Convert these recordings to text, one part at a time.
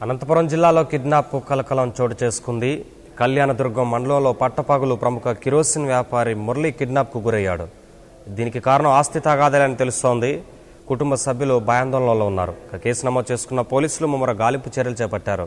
అనంతపురం జిల్లాలో కిడ్నాప్ కలకలం చోటు చేసుకుంది కళ్యాణదుర్గం మండలంలో పట్టపగులు ప్రముఖ కిరోసిన్ వ్యాపారి మురళి కిడ్నాప్కు గురయ్యాడు దీనికి కారణం ఆస్తి తగాదాలని తెలుస్తోంది కుటుంబ సభ్యులు భయాందోళనలో ఉన్నారు ఇక కేసు నమోదు చేసుకున్న పోలీసులు ముమ్మర గాలింపు చర్యలు చేపట్టారు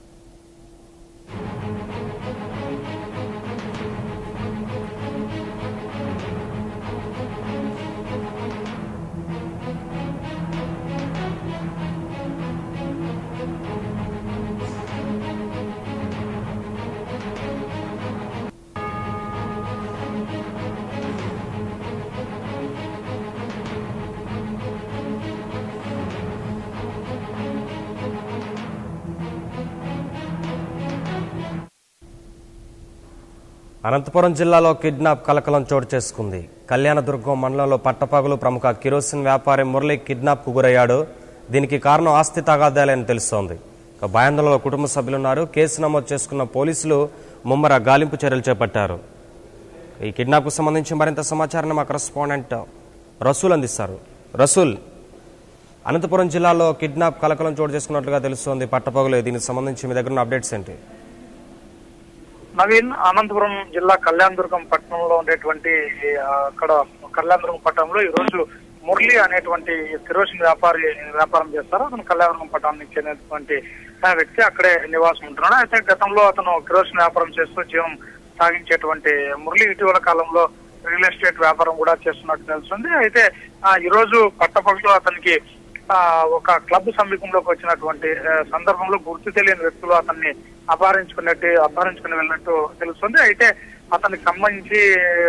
అనంతపురం జిల్లాలో కిడ్నాప్ కలకలం చోటు చేసుకుంది కళ్యాణదుర్గం మండలంలో పట్టపగలు ప్రముఖ కిరోసిన్ వ్యాపారి మురళి కిడ్నాప్కు గురయ్యాడు దీనికి కారణం ఆస్తి తగాదాలని తెలుస్తోంది ఇక భయాందోళనలో కుటుంబ సభ్యులున్నారు కేసు నమోదు చేసుకున్న పోలీసులు ముమ్మర గాలింపు చర్యలు చేపట్టారు ఈ కిడ్నాప్కు సంబంధించి మరింత సమాచారాన్ని మా కరెస్పాండెంట్ రసూల్ అందిస్తారు రసూల్ అనంతపురం జిల్లాలో కిడ్నాప్ కలకలం చోటు చేసుకున్నట్లుగా తెలుస్తోంది పట్టపగలు దీనికి సంబంధించి మీ దగ్గర ఉన్న అప్డేట్స్ ఏంటి నవీన్ అనంతపురం జిల్లా కళ్యాణదుర్గం పట్టణంలో ఉండేటువంటి ఆ, అక్కడ కళ్యాణదుర్గం పట్టణంలో ఈ రోజు మురళి అనేటువంటి కిరోసిన్ వ్యాపారి వ్యాపారం చేస్తారు అతను కళ్యాణదుర్గం పట్టణానికి చెందినటువంటి ఆ వ్యక్తి అక్కడే నివాసం ఉంటున్నాడు అయితే గతంలో అతను కిరోసిన్ వ్యాపారం చేస్తూ జీవనం సాగించేటువంటి మురళి ఇటీవల కాలంలో రియల్ ఎస్టేట్ వ్యాపారం కూడా చేస్తున్నట్టు తెలుస్తుంది అయితే ఆ, ఈ రోజు పట్టపగలు అతనికి ఆ, ఒక క్లబ్ సమీపంలోకి వచ్చినటువంటి ఆ, సందర్భంలో గుర్తు తెలియని వ్యక్తులు అతన్ని అపహరించుకున్నట్టు అపహరించుకుని వెళ్ళినట్టు తెలుస్తుంది అయితే అతనికి సంబంధించి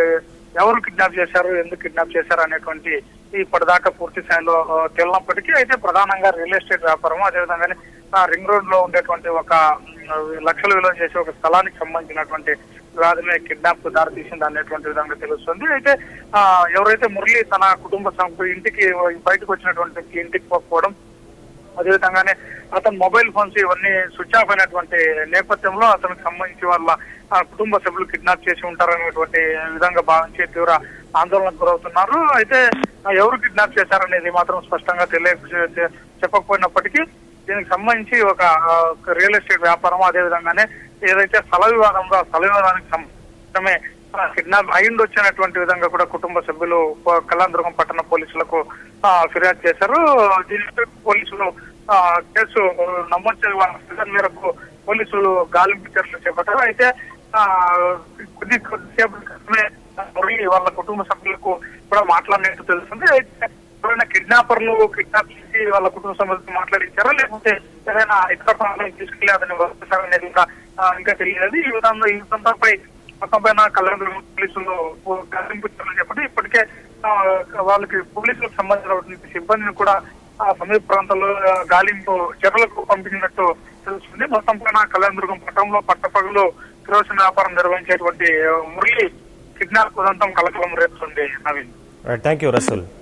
ఎవరు కిడ్నాప్ చేశారు ఎందుకు కిడ్నాప్ చేశారు అనేటువంటి ఇప్పటిదాకా పూర్తి స్థాయిలో ఆ, తెలియనప్పటికీ అయితే ప్రధానంగా రియల్ ఎస్టేట్ వ్యాపారం అదేవిధంగానే ఆ, రింగ్ రోడ్ లో ఉండేటువంటి ఒక ఉమ్, లక్షల విలువ చేసే ఒక స్థలానికి సంబంధించినటువంటి వివాదమే కిడ్నాప్ కు దారితీసింది అనేటువంటి విధంగా తెలుస్తుంది అయితే ఆ, ఎవరైతే మురళి తన కుటుంబ సభ్యులు ఇంటికి బయటకు వచ్చినటువంటి వ్యక్తి ఇంటికి పోకపోవడం అదేవిధంగానే అతని మొబైల్ ఫోన్స్ ఇవన్నీ స్విచ్ ఆఫ్ అయినటువంటి నేపథ్యంలో అతనికి సంబంధించి వాళ్ళ ఆ, కుటుంబ సభ్యులు కిడ్నాప్ చేసి ఉంటారనేటువంటి విధంగా భావించి తీవ్ర ఆందోళనకు గురవుతున్నారు అయితే ఆ, ఎవరు కిడ్నాప్ చేశారనేది మాత్రం స్పష్టంగా తెలియ చె- చెప్పకపోయినప్పటికీ దీనికి సంబంధించి ఒక ఆ, ఒక రియల్ ఎస్టేట్ వ్యాపారం అదేవిధంగానే ఏదైతే స్థల వివాదంలో ఆ స్థల వివాదానికి సంబంధమే కిడ్నాప్ అయిండొచ్చినటువంటి విధంగా కూడా కుటుంబ సభ్యులు ప- కళ్యాణదుర్గం పట్టణ పోలీసులకు ఆ, ఫిర్యాదు చేశారు దీనిపై పోలీసులు ఆ, కేసు నమోదు చేసి వాళ్ళ ఫిర్యాదు మేరకు పోలీసులు గాలింపు చర్యలు చేపట్టారు అయితే ఆ, కొద్ది కొద్దిసేపటి క్రితమే మురళి వాళ్ళ కుటుంబ సభ్యులకు కూడా మాట్లాడినట్టు తెలుస్తుంది అయితే ఎవరైనా కిడ్నాపర్లు కిడ్నాప్ చేసి వాళ్ళ కుటుంబ సభ్యులతో మాట్లాడించారా లేకపోతే ఏదైనా ఇతర ప్రాంతాలకు తీసుకెళ్లి అతన్ని వస్తారు అనేది ఇంకా ఆ, ఇంకా తెలియదు ఈ విధంగా ఈ విధంపై మొత్తం పైన కళ్యాణ పోలీసులు గాలింపు చర్యలు చేపట్టి ఇప్పటికే ఆ, వాళ్ళకి పోలీసులకు సంబంధించినటువంటి సిబ్బందిని కూడా ఆ సమీప ప్రాంతాల్లో ఆ, గాలింపు చర్యలకు పంపించినట్టు తెలుస్తుంది మొత్తం పైన కళ్యాణదుర్గం పట్టణంలో పట్టపగలు కిరోసిన్ వ్యాపారం నిర్వహించేటువంటి ఆ, మురళి కిడ్నాప్ ఉదంతం కలకలం రేపుతుంది నవీన్ థ్యాంక్ యూ రసూల్